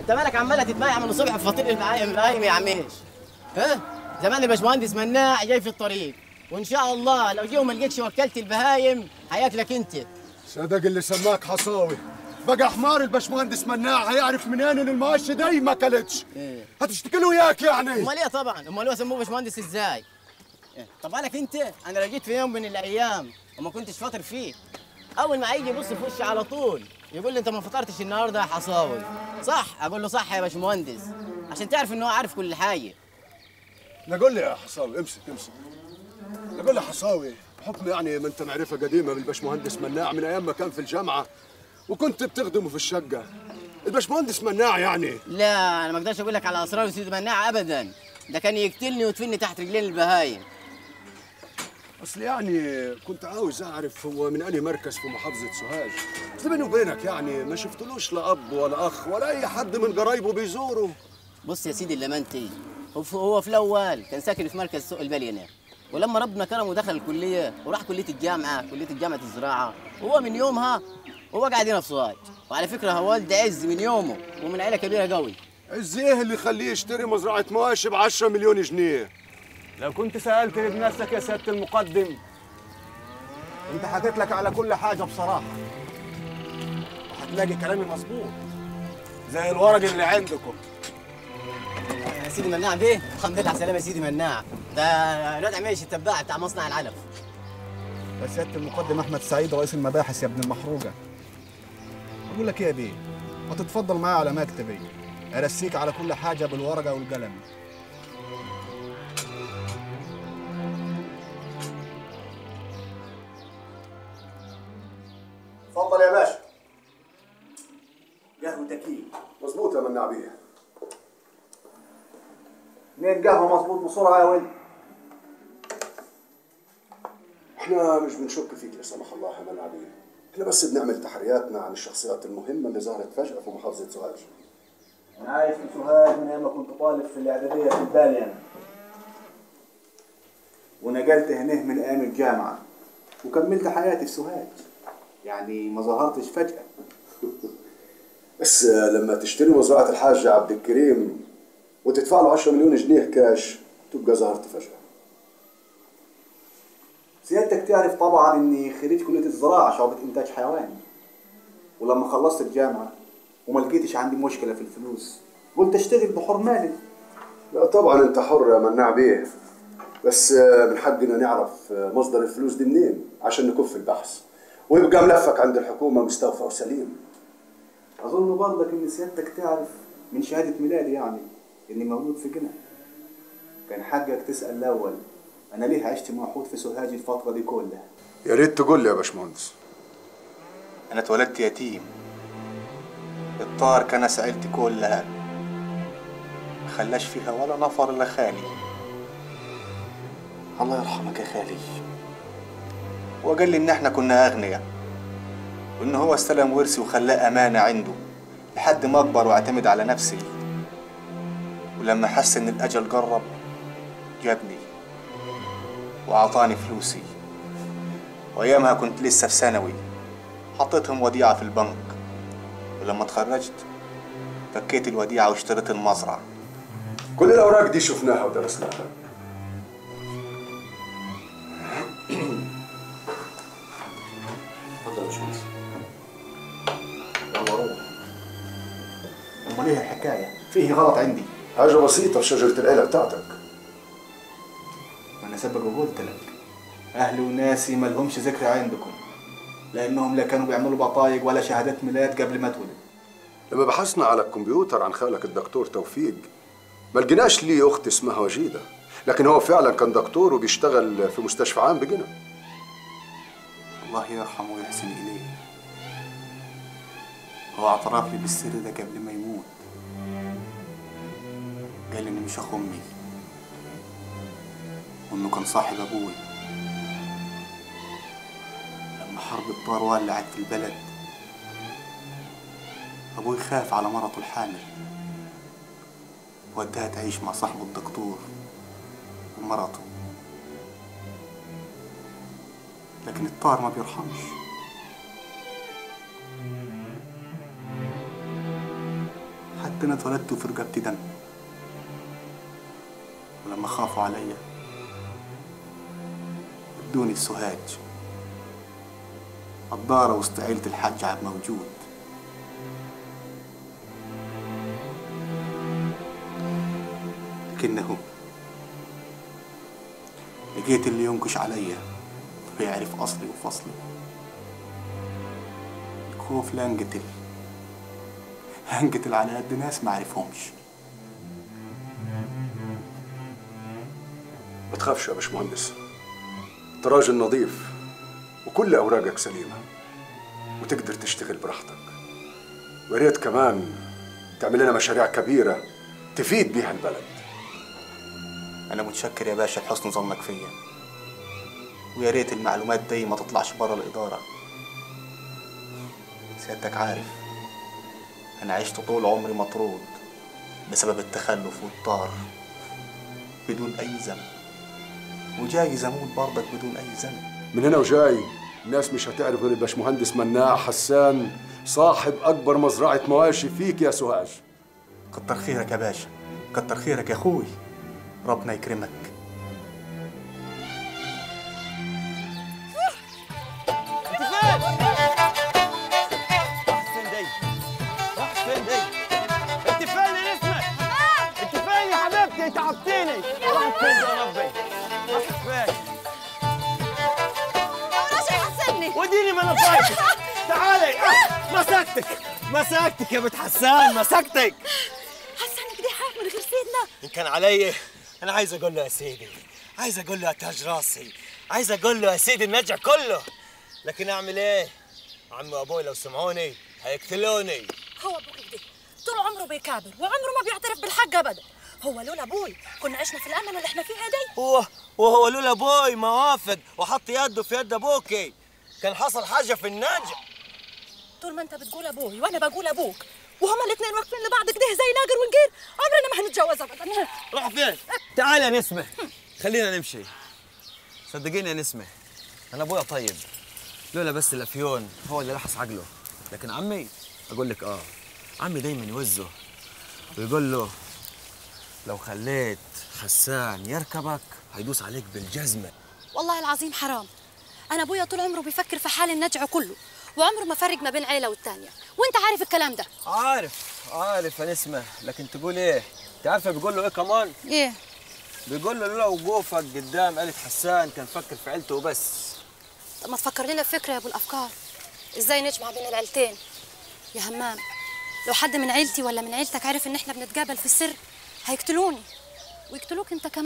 انت مالك عماله تتبايع من الصبح في فطير البهايم البهايم يا عميش ها زمان الباشمهندس مناع جاي في الطريق وان شاء الله لو جه وما لقيتش وكلت البهايم هياكلك انت صدق اللي سماك حصاوي بقى حمار الباشمهندس مناع هيعرف منين ان المعش دي ما كلتش إيه. هتشتكي له وياك يعني امال ايه طبعا امال هو سموه باشمهندس ازاي إيه، طب بالك انت انا لو جيت في يوم من الايام وما كنتش فاطر فيه اول ما هيجي يبص في وشي على طول يقول لي انت ما فطرتش النهارده يا حصاوي صح اقول له صح يا باشمهندس عشان تعرف ان هو عارف كل حاجه لا قول لي يا حصاوي امسك امسك لا قول لي حصاوي بحكم يعني ما انت معرفه قديمه بالباشمهندس مناع من ايام ما كان في الجامعه وكنت بتخدمه في الشقه الباشمهندس مناع يعني لا انا ما اقدرش اقول لك على اسرار سيدي مناع ابدا ده كان يقتلني ويدفني تحت رجلين البهايم اصل يعني كنت عاوز اعرف هو من انهي مركز في محافظه سوهاج اصل بيني وبينك يعني ما شفتلوش لا اب ولا اخ ولا اي حد من قرايبه بيزوره بص يا سيدي اللمنتي هو في- هو في الاول كان ساكن في مركز سوق البلينه ولما ربنا كرمه ودخل الكليه وراح كليه الجامعه كليه الجامعه الزراعه هو من يومها هو قاعد هنا في سوهاج وعلى فكره هو والد عز من يومه ومن عيله كبيره قوي عز ايه اللي يخليه يشتري مزرعه مواشي ب 10 مليون جنيه لو كنت سألت بنفسك يا سيادة المقدم انت حكيت لك على كل حاجة بصراحة وهتلاقي كلامي مظبوط زي الورق اللي عندكم يا سيدي مناع بيه الحمد لله على السلامه يا سيدي مناع ده الواد عميش التباع بتاع مصنع العلف يا سيادة المقدم أحمد سعيد رئيس المباحث يا ابن المحروقة أقول لك إيه يا بيه ما تتفضل معايا على مكتبي أرسيك على كل حاجة بالورقة والقلم اتفضل يا باشا قهوة تكييف مظبوط يا مناع بيه مين قهوة مظبوط بسرعة يا ولد احنا مش بنشك فيك لا سمح الله يا مناع بيه احنا بس بنعمل تحرياتنا عن الشخصيات المهمه اللي ظهرت فجاه في محافظه سوهاج أنا عايش في سوهاج من أيام ما كنت طالب في الإعدادية في البالي أنا ونقلت هنا من أيام الجامعة وكملت حياتي في سوهاج يعني ما ظهرتش فجأة بس لما تشتري مزرعه الحاج عبد الكريم وتدفع له 10 مليون جنيه كاش تبقى ظهرت فجاه سيادتك تعرف طبعا إني خريج كلية الزراعة شعبة إنتاج حيواني ولما خلصت الجامعة وما لقيتش عندي مشكلة في الفلوس قلت أشتغل بحر مالي لا طبعا انت حر يا مناع بيه بس آه، من حقنا نعرف آه، مصدر الفلوس دي منين عشان نكف البحث ويبقى ملفك عند الحكومه مستوفى وسليم أظن برضك إن سيادتك تعرف من شهادة ميلادي يعني إني مولود في جنة كان حقك تسأل الأول أنا ليه عشت موحود في سوهاج الفترة دي كلها يا ريت تقول لي يا باشمهندس أنا اتولدت يتيم الطار كنس عيلتي كلها ما خلاش فيها ولا نفر إلا خالي الله يرحمك يا خالي وقال لي إن إحنا كنا أغنياء وإن هو استلم ورثي وخلاه أمانة عنده لحد ما أكبر واعتمد على نفسي ولما حس إن الأجل قرب جابني وأعطاني فلوسي وأيامها كنت لسه في ثانوي حطيتهم وديعة في البنك ولما اتخرجت فكيت الوديعة واشتريت المزرعة كل الاوراق دي شفناها ودرسناها اتفضل يا باشمهندس يلا روح أمال إيه الحكاية؟ فيه غلط عندي حاجه بسيطه في شجره العيله بتاعتك ما أنا سبق وقلت لك أهلي وناسي ما لهمش ذكر عندكم لأنهم لا كانوا بيعملوا بطايق ولا شهادات ميلاد قبل ما اتولد لما بحثنا على الكمبيوتر عن خالك الدكتور توفيق ما لقيناش ليه اخت اسمها وجيده لكن هو فعلا كان دكتور وبيشتغل في مستشفى عام بجنة الله يرحمه ويحسن إليه هو اعترف لي بالسر ده قبل ما يموت قال إني مش أخو أمي وإنه كان صاحب أبوي لما حرب الطار ولعت في البلد أبوي خاف على مرته الحامل وداها تعيش مع صاحبه الدكتور ومرته لكن الطار ما بيرحمش حتى كنت انا اتولدت وفي رقبتي دم ولما خافوا عليا ادوني السوهاج الدارة وسط عيلة الحاج عبد موجود لكنه لقيت اللي ينكش عليا ويعرف أصلي وفصلي الخوف لا انقتل هنقتل على قد ناس ما عرفهمش ما تخافش يا باشمهندس انت راجل نظيف وكل اوراقك سليمه وتقدر تشتغل براحتك ويا ريت كمان تعمل لنا مشاريع كبيره تفيد بيها البلد أنا متشكر يا باشا لحسن ظنك فيا ويا ريت المعلومات دي ما تطلعش بره الإدارة سيادتك عارف أنا عشت طول عمري مطرود بسبب التخلف والطار بدون أي ذنب وجايز أموت برضك بدون أي ذنب من هنا وجاي الناس مش هتعرف غير الباشمهندس مناع حسان صاحب اكبر مزرعه مواشي فيك يا سوهاج كتر خيرك يا باشا كتر خيرك يا أخوي ربنا يكرمك انت فين؟ راحت فين دي؟ راحت فين دي؟ انت فين يا نسمة؟ انت فين يا حبيبتي؟ تعبتيني راحت فين يا ربي؟ راحت فين؟ ولا شيء حسني وديني ما انا فايتك تعالي آه، مسكتك مسكتك يا بنت حسان مسكتك حسني كده حاف من غير سيدنا ان كان علي انا عايز اقول له يا سيدي عايز اقول له يا تاج راسي عايز اقول له يا سيدي النجع كله لكن اعمل ايه عمي وابوي لو سمعوني هيقتلوني هو ابوك كده طول عمره بيكابر وعمره ما بيعترف بالحق ابدا هو لولا ابوي كنا عشنا في الامن اللي احنا فيها دي هو وهو لولا ابوي ما وافق وحط يده في يد ابوكي كان حصل حاجه في النجع طول ما انت بتقول ابوي وانا بقول ابوك وهما الاثنين واقفين لبعض كده زي ناقر ونقير عمرنا ما هنتجوز ابدا روح فين تعال يا نسمه خلينا نمشي صدقيني يا نسمه انا ابويا طيب لولا بس الافيون هو اللي لحس عقله لكن عمي اقول لك اه عمي دايما يوزه ويقول له لو خليت حسان يركبك هيدوس عليك بالجزمه والله العظيم حرام انا ابويا طول عمره بيفكر في حال النجع كله وعمره ما فرق ما بين عيله والتانيه وانت عارف الكلام ده عارف عارف يا نسمه لكن تقول ايه انت عارفه بيقول له ايه كمان ايه بيقول له لولا وقوفك قدام عيلة حسان كان فكر في عيلته وبس طب ما تفكر لنا بفكره يا ابو الافكار ازاي نجمع بين العيلتين يا همام لو حد من عيلتي ولا من عيلتك عرف ان احنا بنتقابل في السر هيقتلوني ويقتلوك انت كمان